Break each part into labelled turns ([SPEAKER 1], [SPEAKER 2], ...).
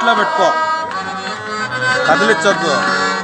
[SPEAKER 1] నోట్లో పెట్టుకో కదిలించొద్దు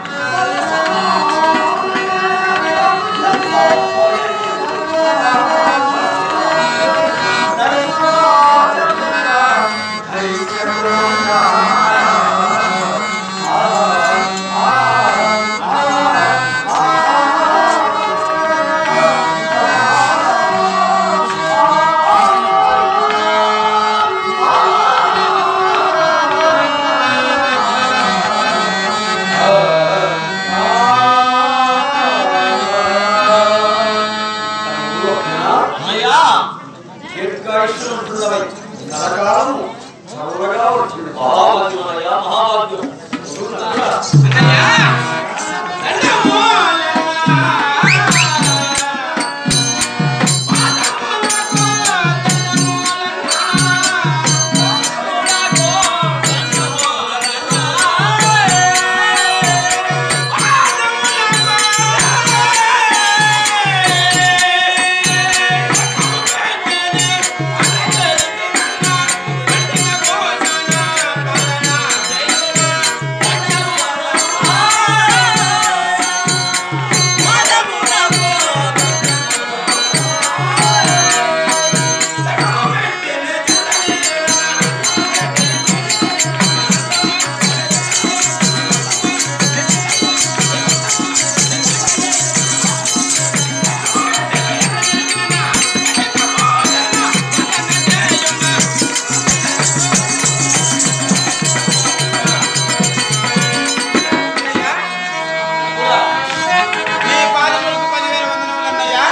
[SPEAKER 2] అమ్మయ్యా దీర్ఘాయుష్మంతులవై నరకాలము చల్లగా వచ్చింది మహాభాగ్యం అయ్యా మహాభాగ్యం
[SPEAKER 3] మీ పాదములకు పదివేల వందనములన్నయ్యా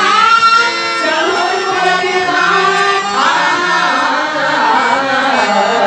[SPEAKER 4] ఆ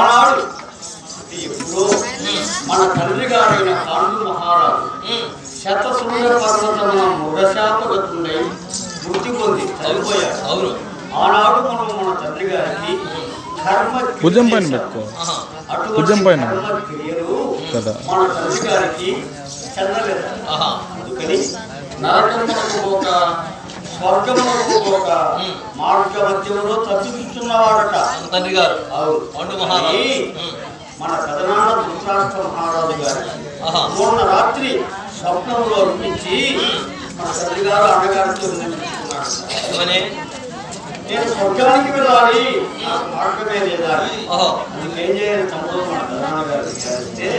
[SPEAKER 2] ఆనాడు ఇది ఎప్పుడో మన తండ్రి గారైన కాండు మహారాజు
[SPEAKER 1] ఉమ్.
[SPEAKER 2] శతసూర్య పర్వతమున మృగశాపగతుండై మృతి పొంది చనిపోయాడు
[SPEAKER 1] అవును
[SPEAKER 2] ఆనాడు మనం మన తండ్రి గారికి కర్మ
[SPEAKER 4] భుజం పైన పెట్టుకో
[SPEAKER 1] ఆహా.
[SPEAKER 2] అటువంటి
[SPEAKER 4] భుజం పైన.
[SPEAKER 2] కర్మ క్రియలు
[SPEAKER 4] కదా.
[SPEAKER 2] మన తండ్రి గారికి చెందలేదు
[SPEAKER 1] ఆహా.
[SPEAKER 2] అందుకని నరకమునకు ఒక స్వర్గమునకు ఒక మార్గ మధ్యంలో తప్పిస్తున్నవాడట
[SPEAKER 1] తండ్రి గారు
[SPEAKER 2] అవును.
[SPEAKER 1] పండు మహారాజు
[SPEAKER 2] కానీ
[SPEAKER 1] ఉమ్.
[SPEAKER 2] మన కథనాల ధృతరాష్ట్ర మహారాజు గారు
[SPEAKER 1] ఆహా.
[SPEAKER 2] మొన్న రాత్రి స్వప్నంలో అనిపించి మన తండ్రి గారు అన్నగారితో విన్నవించుకున్నాడు.
[SPEAKER 1] ఏమని
[SPEAKER 2] నేను స్వర్గానికి వెళ్ళాలి నాకు మార్గమే లేదా
[SPEAKER 1] ఓహో
[SPEAKER 2] అందుకేం చేయాలి తమ్ముడు మన కథనాన్న గారు విచారిస్తే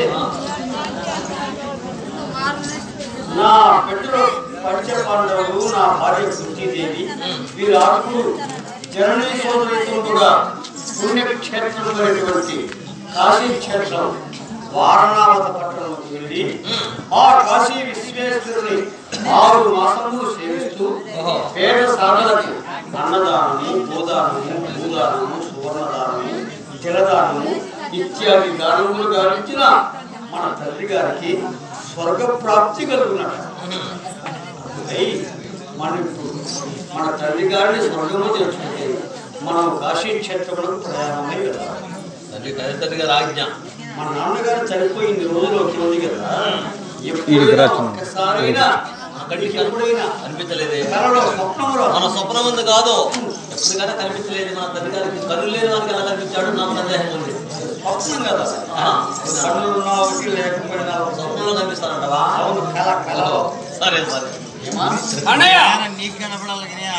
[SPEAKER 2] నా పెట్టులో పంచ పాండవులు నా భార్య కుంతీదేవి వీరి ఆకులు జననీ సోదరితో కూడా పుణ్యక్షేత్రమైనటువంటి కాశీ క్షేత్రం వారణావత పట్టణంకి వెళ్ళి ఆ కాశీ విశ్వేశ్వరుని ఆరు మాసములు సేవిస్తూ
[SPEAKER 1] ఓహో.
[SPEAKER 2] పేద సాధనకు అన్నదానము గోదానము భూదానము సువర్ణదానము జలదానము ఇత్యాది దానములు గావించిన మన తండ్రి గారికి స్వర్గ ప్రాప్తి కలుగునట అందుకై మన ఇప్పుడు మన తండ్రి గారిని స్వర్గము తెలుసుకుంటే మనం కాశీ క్షేత్రములకు ప్రయాణమై వెళ్ళాలి
[SPEAKER 1] తండ్రి తండ్రి గారు ఆజ్ఞ
[SPEAKER 2] మన నాన్నగారు చనిపోయింది రోజులు ఉంది కదా
[SPEAKER 4] ఈడికి
[SPEAKER 2] ఎప్పుడైనా
[SPEAKER 4] రాచును.
[SPEAKER 2] ఒక్కసారైనా అక్కడికి ఎప్పుడైనా
[SPEAKER 1] అనిపించలేదే
[SPEAKER 2] కలలో స్వప్నంలో
[SPEAKER 1] మన స్వప్నం ఉంది కాదు ఎప్పటికైనా కనిపించలేదు మన తండ్రి గారికి కళ్ళు లేని వారికి ఎలా కనిపించాడు నాకు సందేహం ఉంది
[SPEAKER 2] స్వప్నం కదా
[SPEAKER 1] ఆహా.
[SPEAKER 2] కళ్ళు ఉన్న ఒకటి లేకపోయినా ఒకటి.
[SPEAKER 1] స్వప్నంలో కనిపిస్తానంటవా
[SPEAKER 2] అవును కళ కళలో
[SPEAKER 1] సరే సరే
[SPEAKER 3] అన్నయ్య